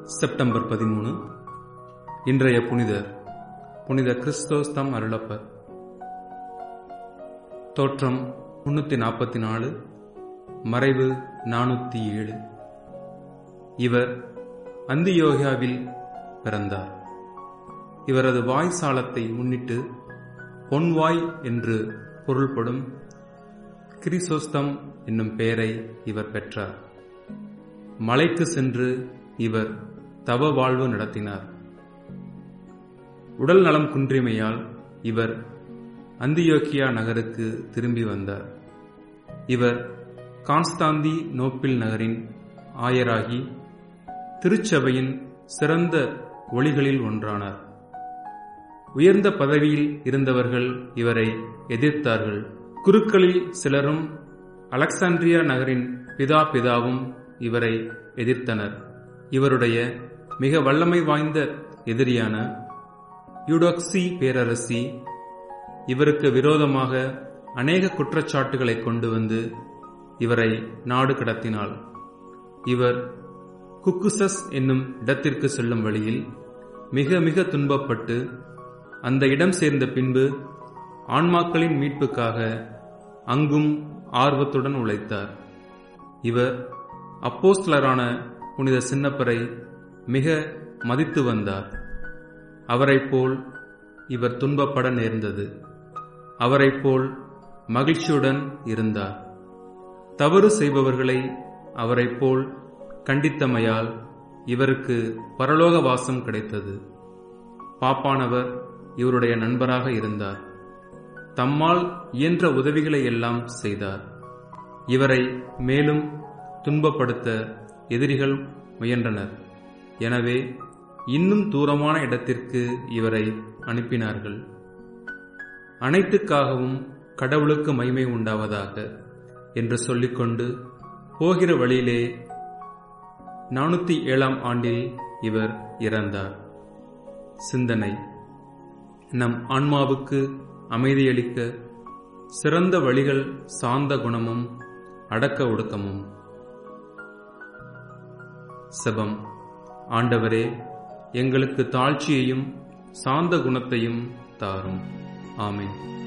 September பதிமூணு இன்றைய புனிதர் புனித கிறிஸ்தோஸ் தம் அருளப்பர் தோற்றம் முன்னூத்தி நாற்பத்தி நாலு மறைவு நானூத்தி ஏழு இவர் அந்தியோகியாவில் பிறந்தார் இவரது வாய் சாலத்தை முன்னிட்டு பொன்வாய் என்று பொருள்படும் கிரிசோஸ்தம் என்னும் பெயரை இவர் பெற்றார் மலைக்கு சென்று இவர் தவ வாழ்வு நடத்தினார் உடல் நலம் குன்றியமையால் இவர் அந்தியோக்கியா நகருக்கு திரும்பி வந்தார் இவர் கான்ஸ்தாந்தி நோப்பில் நகரின் ஆயராகி திருச்சபையின் சிறந்த ஒளிகளில் ஒன்றானார் உயர்ந்த பதவியில் இருந்தவர்கள் இவரை எதிர்த்தார்கள் குருக்களில் சிலரும் அலெக்சாண்ட்ரியா நகரின் பிதா பிதாவும் இவரை எதிர்த்தனர் இவருடைய மிக வல்லமை வாய்ந்த எதிரியான யூடோக்சி பேரரசி இவருக்கு விரோதமாக அநேக குற்றச்சாட்டுகளை கொண்டு வந்து இவரை நாடு கடத்தினாள் இவர் குக்குசஸ் என்னும் இடத்திற்கு செல்லும் வழியில் மிக மிக துன்பப்பட்டு அந்த இடம் சேர்ந்த பின்பு ஆன்மாக்களின் மீட்புக்காக அங்கும் ஆர்வத்துடன் உழைத்தார் இவர் அப்போஸ்தலரான புனித சின்னப்பரை மிக மதித்து வந்தார் அவரைப் போல் இவர் துன்பப்பட நேர்ந்தது அவரைப் போல் மகிழ்ச்சியுடன் இருந்தார் தவறு செய்பவர்களை அவரைப் போல் கண்டித்தமையால் இவருக்கு பரலோக வாசம் கிடைத்தது பாப்பானவர் இவருடைய நண்பராக இருந்தார் தம்மால் இயன்ற உதவிகளை எல்லாம் செய்தார் இவரை மேலும் துன்பப்படுத்த எதிரிகள் முயன்றனர் எனவே இன்னும் தூரமான இடத்திற்கு இவரை அனுப்பினார்கள் அனைத்துக்காகவும் கடவுளுக்கு மைமை உண்டாவதாக என்று சொல்லிக்கொண்டு போகிற வழியிலே நானூத்தி ஏழாம் ஆண்டில் இவர் இறந்தார் சிந்தனை நம் ஆன்மாவுக்கு அமைதியளிக்க சிறந்த வழிகள் சாந்த குணமும் அடக்க ஒடுக்கமும் செபம் ஆண்டவரே எங்களுக்கு தாழ்ச்சியையும் சாந்த குணத்தையும் தாரும் ஆமென்